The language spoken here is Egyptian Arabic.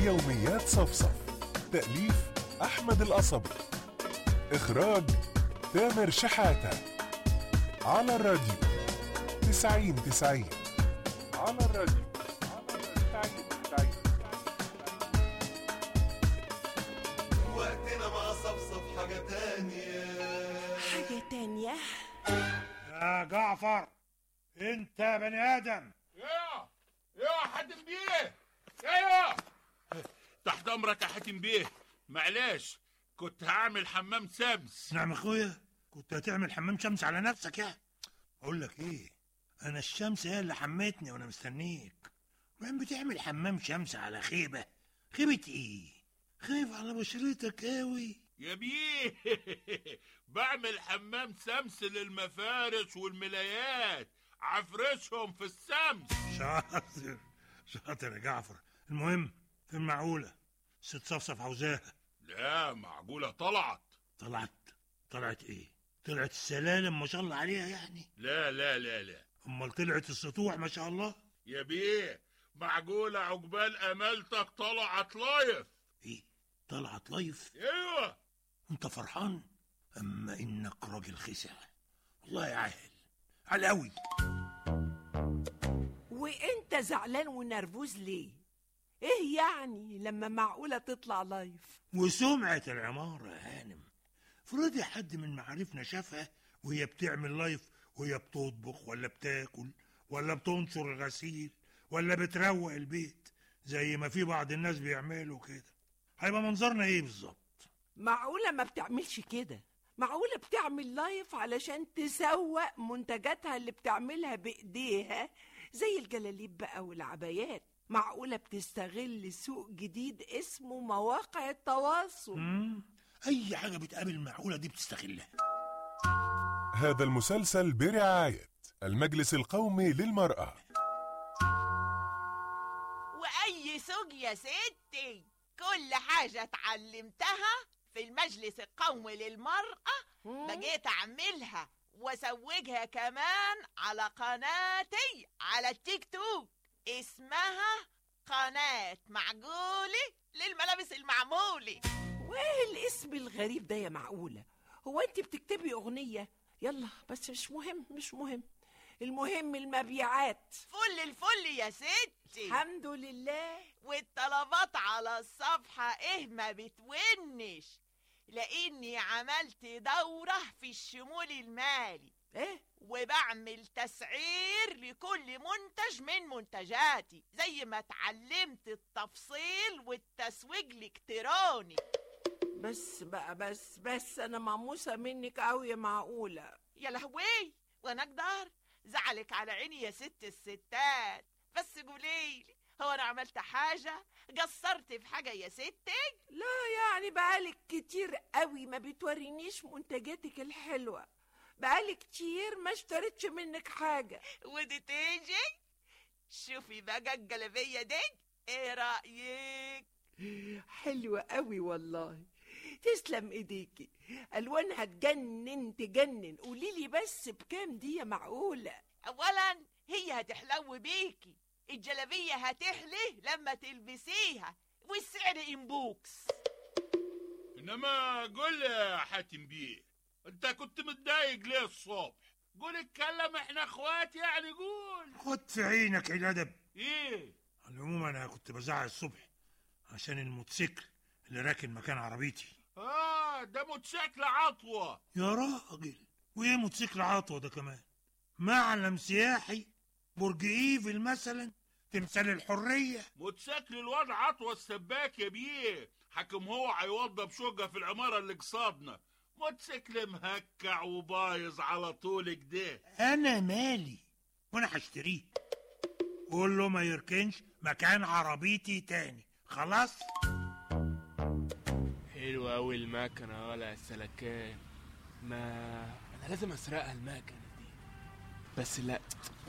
يوميات صفصف تأليف أحمد القصبي إخراج تامر شحاتة على الراديو تسعين تسعين على الراديو تسعين تسعين وقتنا مع صفصف حاجة تانية حاجة تانية يا جعفر انت يا بني ادم يا يا حاتم بيه ايوه تحت امرك يا حاتم بيه معلش كنت هعمل حمام سمس نعم اخويا كنت هتعمل حمام شمس على نفسك يا اقول لك ايه انا الشمس هي اللي حمتني وانا مستنيك وين بتعمل حمام شمس على خيبه خيبه ايه خايف على بشرتك قوي يا بيه بعمل حمام سمس للمفارش والملايات عفرشهم في السمس شاطر شاطر يا جعفر المهم في المعقوله ست صفصف عاوزاها لا معقولة طلعت طلعت طلعت ايه طلعت السلالم ما شاء الله عليها يعني لا لا لا لا امال طلعت السطوح ما شاء الله يا بيه معقولة عقبال امالتك طلعت لايف ايه طلعت لايف ايوه انت فرحان اما انك راجل خسع والله يا عاهل على قوي وانت زعلان ونرفوز ليه ايه يعني لما معقولة تطلع لايف وسمعة العمارة يا هانم فرضي حد من معارفنا شافها وهي بتعمل لايف وهي بتطبخ ولا بتاكل ولا بتنشر الغسيل ولا بتروق البيت زي ما في بعض الناس بيعملوا كده هيبقى منظرنا ايه بالظبط معقولة ما بتعملش كده معقولة بتعمل لايف علشان تسوق منتجاتها اللي بتعملها بإيديها زي الجلاليب بقى والعبايات معقولة بتستغل سوق جديد اسمه مواقع التواصل مم؟ اي حاجة بتقابل معقولة دي بتستغلها هذا المسلسل برعاية المجلس القومي للمرأة وأي سوق يا ستي كل حاجة اتعلمتها في المجلس القومي للمرأة بقيت أعملها وأسوقها كمان على قناتي على التيك توك اسمها قناة معقولة للملابس المعمولة وايه الاسم الغريب ده يا معقولة هو انت بتكتبي اغنية يلا بس مش مهم مش مهم المهم المبيعات فل الفل يا ستي الحمد لله والطلبات على الصفحة إيه ما بتونش لأني عملت دورة في الشمول المالي ايه وبعمل تسعير لكل منتج من منتجاتي زي ما اتعلمت التفصيل والتسويق الالكتروني بس بقى بس بس انا ماموسة منك قوي يا معقولة يا لهوي وانا اقدر زعلك على عيني يا ست الستات بس قوليلي هو انا عملت حاجة قصرت في حاجة يا ستي لا يعني بقالك كتير قوي ما بتورينيش منتجاتك الحلوة بقالك كتير ما اشتريتش منك حاجة ودي تيجي شوفي بقى الجلابية دي ايه رأيك حلوة قوي والله تسلم ايديكي الوانها تجنن تجنن قوليلي بس بكام دي يا معقولة اولا هي هتحلو بيكي الجلابية هتحلي لما تلبسيها والسعر انبوكس انما قول يا حاتم بيه انت كنت متضايق ليه الصبح قول اتكلم احنا اخوات يعني قول خد في عينك الادب ايه على العموم انا كنت بزعق الصبح عشان الموتوسيكل اللي راكن مكان عربيتي اه ده موتوسيكل عطوة يا راجل وايه موتوسيكل عطوة ده كمان معلم سياحي برج ايفل مثلا تمثال الحرية موتوسيكل الواد عطوة السباك يا بيه حكم هو هيوضب شقة في العمارة اللي قصادنا موتوسيكل مهكع وبايظ على طول كده انا مالي وانا هشتريه قول له ما يركنش مكان عربيتي تاني خلاص حلوة أوي المكنة ولا السلكان ما أنا لازم أسرقها المكنة دي بس لا